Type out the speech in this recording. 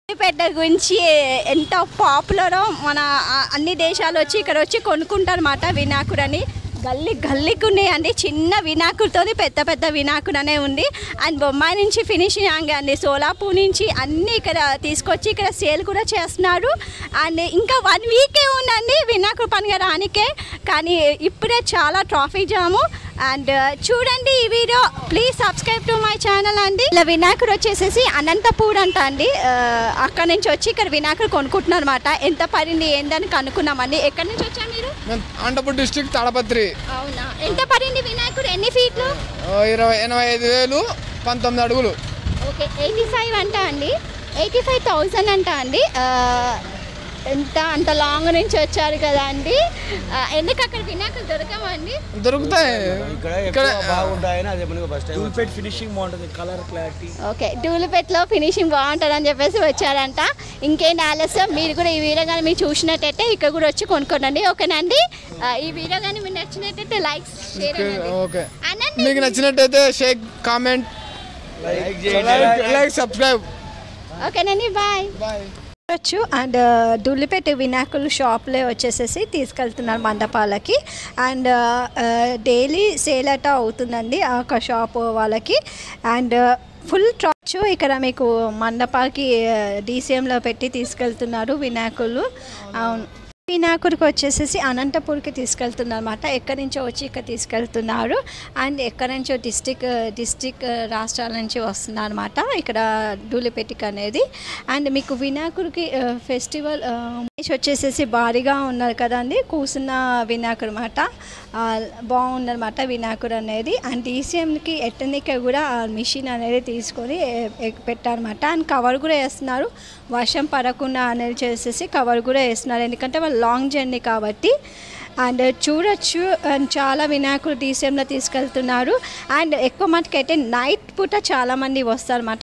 పెద్ద గురించి ఎంత పాపులరో మన ఆ- అన్ని దేశాలు వచ్చి ఇక్కడ వచ్చి కొనుక్కుంటారన్నమాట వినాయకుడని గల్లీ గల్లీకి ఉన్నాయండి చిన్న వినాయకుడితో పెద్ద పెద్ద వినాయకుడు అనే ఉంది అండ్ బొమ్మాయి నుంచి ఫినిషింగ్ అండి సోలాపూర్ నుంచి అన్నీ ఇక్కడ తీసుకొచ్చి ఇక్కడ సేల్ కూడా చేస్తున్నారు అండ్ ఇంకా వన్ వీకే ఉందండి వినాయకుడు పండుగ రానికే కానీ ఇప్పుడే చాలా ట్రాఫిక్ జాము అండ్ చూడండి ఈ video please subscribe to my channel అండి ఇలా వినాయకుడు వచ్చేసేసి అనంతపూర్ అంట అండి ఆ, అక్కడ నుంచి వచ్చి ఇక్కడ వినాయకుడు కొనుక్కుంటున్నారు అనమాట ఎంత పడింది ఏందని కనుక్కున్నామండి ఎక్కడి నుంచి వచ్చా మీరు మేము అనంతపురం డిస్టిక్ తాడపత్రి అవునా ఎంత పడింది వినాయకుడు ఎన్ని ఫీట్లు ఆ, ఇరవై ఎనభై ఐదు వేలు పంతొమ్మిది అడుగులు ఓకే ఎయిటీ ఫైవ్ అంట అండి ఎయిటీ ఫైవ్ థౌజండ్ అంట అండి ఆ, ఎంత అంత లాంగ్ నుంచి వచ్చారు కదా అండి ఆ, ఎందుకు అక్కడ వినాయకుడు దొరకమండి దొరుకుతాయి ఇక్కడ ఇక్కడ ఎక్కువ బాగుంటాయని అదే మనకి ఫస్ట్ టైం పెట్ ఫినిషింగ్ బాగుంటుంది కలర్ క్లారిటీ ఓకే డూలిపెట్లో ఫినిషింగ్ బాగుంటుంది అని చెప్పేసి వచ్చారంట ఇంకేంటి ఆలస్యం మీరు కూడా ఈ వీడియో కానీ మీరు చూసినట్టయితే ఇక్కడ కూడా వచ్చి కొనుక్కోండి ఓకేనండి ఆ, ఈ వీడియో కానీ మీకు నచ్చినట్టయితే లైక్ షేర్ ఓకే అనండి మీకు నచ్చినట్టయితే share comment like like like subscribe ఓకేనండి బాయ్ బాయ్ చూడొచ్చు అండ్ దుల్లిపేట వినాయకులు షాప్లే వచ్చేసేసి తీసుకెళ్తున్నారు మండపాలకి అండ్ డైలీ సేల్ అట అవుతుందండి ఆ ఒక షాప్ వాళ్ళకి అండ్ ఫుల్ ట్రాచ్ ఇక్కడ మీకు మండపాలకి డీసీఎంలో పెట్టి తీసుకెళ్తున్నారు వినాయకులు అవును వినాయకుడికి వచ్చేసేసి అనంతపూర్కి తీసుకెళ్తున్నారు అనమాట ఎక్కడి నుంచో వచ్చి ఇక్కడ తీసుకెళ్తున్నారు అండ్ ఎక్కడి నుంచో డిస్టిక్ డిస్టిక్ రాష్ట్రాల నుంచి వస్తున్నారు అనమాట ఇక్కడ డూలిపెట్టిక్ అనేది అండ్ మీకు వినాయకుడికి ఫెస్టివల్ వచ్చేసేసి భారీగా ఉన్నారు కదండి కూసున్న వినాయకుడు అనమాట బాగుందన్నమాట వినాయకుడు అనేది అండ్ డీసీఎంకి ఎట్టనిక కూడా మిషన్ అనేది తీసుకొని ఎ- ఎ- పెట్టారన్నమాట అండ్ కవర్ కూడా వేస్తున్నారు వర్షం పడకుండా అనేది చేసేసి కవర్ కూడా వేస్తున్నారు ఎందుకంటే వాళ్ళు లాంగ్ జర్నీ కాబట్టి అండ్ చూడొచ్చు అండ్ చాలా వినాయకుడు డీసీఎంలో తీసుకెళ్తున్నారు అండ్ ఎక్కువ మటుకైతే నైట్ పూట చాలామంది వస్తారు అన్నమాట